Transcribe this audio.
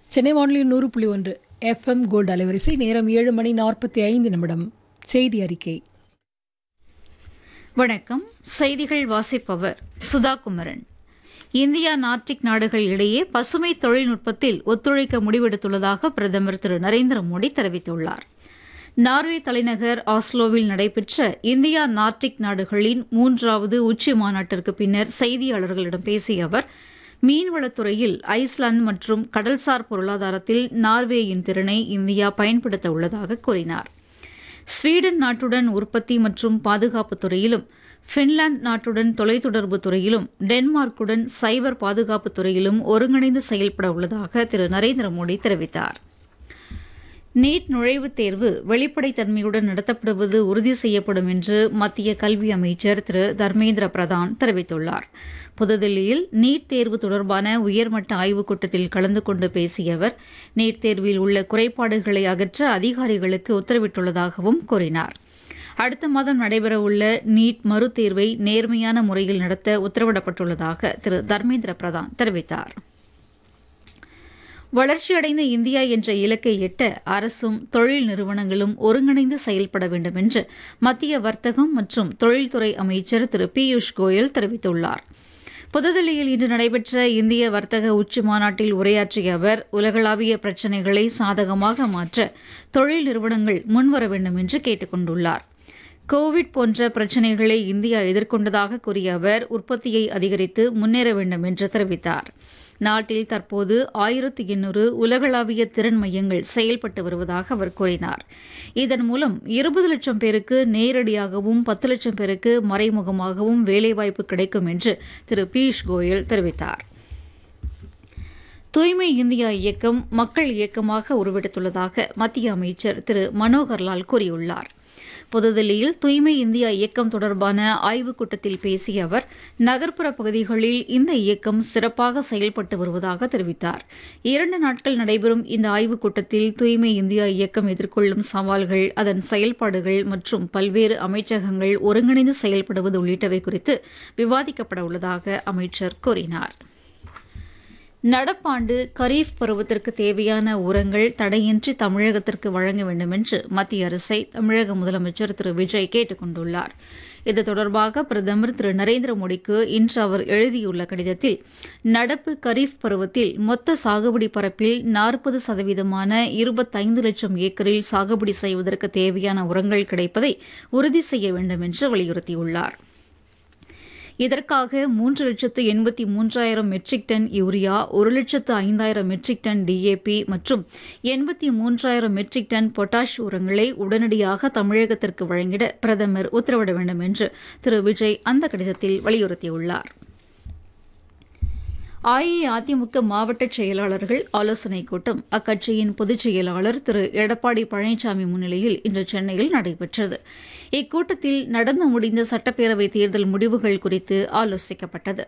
சென்னை வானொலி நூறு புள்ளி ஒன்று எஃப்எம் கோல்டு அலைவரிசை நேரம் ஏழு மணி நாற்பத்தி ஐந்து நிமிடம் செய்தி அறிக்கை வணக்கம் செய்திகள் வாசிப்பவர் சுதா குமரன் இந்தியா நார்டிக் நாடுகள் இடையே பசுமை தொழில்நுட்பத்தில் ஒத்துழைக்க முடிவெடுத்துள்ளதாக பிரதமர் திரு நரேந்திர மோடி தெரிவித்துள்ளார் நார்வே தலைநகர் ஆஸ்லோவில் நடைபெற்ற இந்தியா நார்டிக் நாடுகளின் மூன்றாவது உச்சி மாநாட்டிற்கு பின்னர் செய்தியாளர்களிடம் பேசிய அவர் மீன்வளத்துறையில் ஐஸ்லாந்து மற்றும் கடல்சார் பொருளாதாரத்தில் நார்வேயின் திறனை இந்தியா பயன்படுத்த உள்ளதாக கூறினார் ஸ்வீடன் நாட்டுடன் உற்பத்தி மற்றும் பாதுகாப்பு துறையிலும் பின்லாந்து நாட்டுடன் தொலைத்தொடர்பு துறையிலும் டென்மார்க்குடன் சைபர் பாதுகாப்பு துறையிலும் ஒருங்கிணைந்து செயல்பட உள்ளதாக திரு நரேந்திர மோடி தெரிவித்தார் நீட் நுழைவுத் தேர்வு வெளிப்படைத்தன்மையுடன் நடத்தப்படுவது உறுதி செய்யப்படும் என்று மத்திய கல்வி அமைச்சர் திரு தர்மேந்திர பிரதான் தெரிவித்துள்ளார் புதுதில்லியில் நீட் தேர்வு தொடர்பான உயர்மட்ட ஆய்வுக் கூட்டத்தில் கலந்து கொண்டு பேசிய அவர் நீட் தேர்வில் உள்ள குறைபாடுகளை அகற்ற அதிகாரிகளுக்கு உத்தரவிட்டுள்ளதாகவும் கூறினார் அடுத்த மாதம் நடைபெறவுள்ள நீட் மறுதேர்வை நேர்மையான முறையில் நடத்த உத்தரவிடப்பட்டுள்ளதாக திரு தர்மேந்திர பிரதான் தெரிவித்தார் வளர்ச்சியடைந்த இந்தியா என்ற இலக்கை எட்ட அரசும் தொழில் நிறுவனங்களும் ஒருங்கிணைந்து செயல்பட வேண்டும் என்று மத்திய வர்த்தகம் மற்றும் தொழில்துறை அமைச்சர் திரு பியூஷ் கோயல் தெரிவித்துள்ளார் புதுதில்லியில் இன்று நடைபெற்ற இந்திய வர்த்தக உச்சி மாநாட்டில் உரையாற்றிய அவர் உலகளாவிய பிரச்சினைகளை சாதகமாக மாற்ற தொழில் நிறுவனங்கள் முன்வர வேண்டும் என்று கேட்டுக் கொண்டுள்ளார் கோவிட் போன்ற பிரச்சினைகளை இந்தியா எதிர்கொண்டதாக கூறிய அவர் உற்பத்தியை அதிகரித்து முன்னேற வேண்டும் என்று தெரிவித்தார் நாட்டில் தற்போது ஆயிரத்து எண்ணூறு உலகளாவிய திறன் மையங்கள் செயல்பட்டு வருவதாக அவர் கூறினார் இதன் மூலம் இருபது லட்சம் பேருக்கு நேரடியாகவும் பத்து லட்சம் பேருக்கு மறைமுகமாகவும் வேலைவாய்ப்பு கிடைக்கும் என்று திரு பியூஷ் கோயல் தெரிவித்தார் தூய்மை இந்தியா இயக்கம் மக்கள் இயக்கமாக உருவெடுத்துள்ளதாக மத்திய அமைச்சர் திரு மனோகர்லால் கூறியுள்ளார் புதுதில்லியில் தூய்மை இந்தியா இயக்கம் தொடர்பான ஆய்வுக் கூட்டத்தில் பேசிய அவர் நகர்ப்புற பகுதிகளில் இந்த இயக்கம் சிறப்பாக செயல்பட்டு வருவதாக தெரிவித்தார் இரண்டு நாட்கள் நடைபெறும் இந்த ஆய்வுக் கூட்டத்தில் தூய்மை இந்தியா இயக்கம் எதிர்கொள்ளும் சவால்கள் அதன் செயல்பாடுகள் மற்றும் பல்வேறு அமைச்சகங்கள் ஒருங்கிணைந்து செயல்படுவது உள்ளிட்டவை குறித்து விவாதிக்கப்பட உள்ளதாக அமைச்சர் கூறினார் நடப்பாண்டு கரீஃப் பருவத்திற்கு தேவையான உரங்கள் தடையின்றி தமிழகத்திற்கு வழங்க வேண்டும் என்று மத்திய அரசை தமிழக முதலமைச்சர் திரு விஜய் கேட்டுக் கொண்டுள்ளார் இது தொடர்பாக பிரதமர் திரு நரேந்திர மோடிக்கு இன்று அவர் எழுதியுள்ள கடிதத்தில் நடப்பு கரீஃப் பருவத்தில் மொத்த சாகுபடி பரப்பில் நாற்பது சதவீதமான இருபத்தைந்து லட்சம் ஏக்கரில் சாகுபடி செய்வதற்கு தேவையான உரங்கள் கிடைப்பதை உறுதி செய்ய வேண்டும் என்று வலியுறுத்தியுள்ளார் இதற்காக மூன்று லட்சத்து எண்பத்தி மூன்றாயிரம் மெட்ரிக் டன் யூரியா ஒரு லட்சத்து ஐந்தாயிரம் மெட்ரிக் டன் டிஏபி மற்றும் எண்பத்தி மூன்றாயிரம் மெட்ரிக் டன் பொட்டாஷ் உரங்களை உடனடியாக தமிழகத்திற்கு வழங்கிட பிரதமர் உத்தரவிட வேண்டும் என்று திரு விஜய் அந்த கடிதத்தில் வலியுறுத்தியுள்ளார் அஇஅதிமுக மாவட்ட செயலாளர்கள் ஆலோசனைக் கூட்டம் அக்கட்சியின் பொதுச் செயலாளர் திரு எடப்பாடி பழனிசாமி முன்னிலையில் இன்று சென்னையில் நடைபெற்றது இக்கூட்டத்தில் நடந்து முடிந்த சட்டப்பேரவைத் தேர்தல் முடிவுகள் குறித்து ஆலோசிக்கப்பட்டது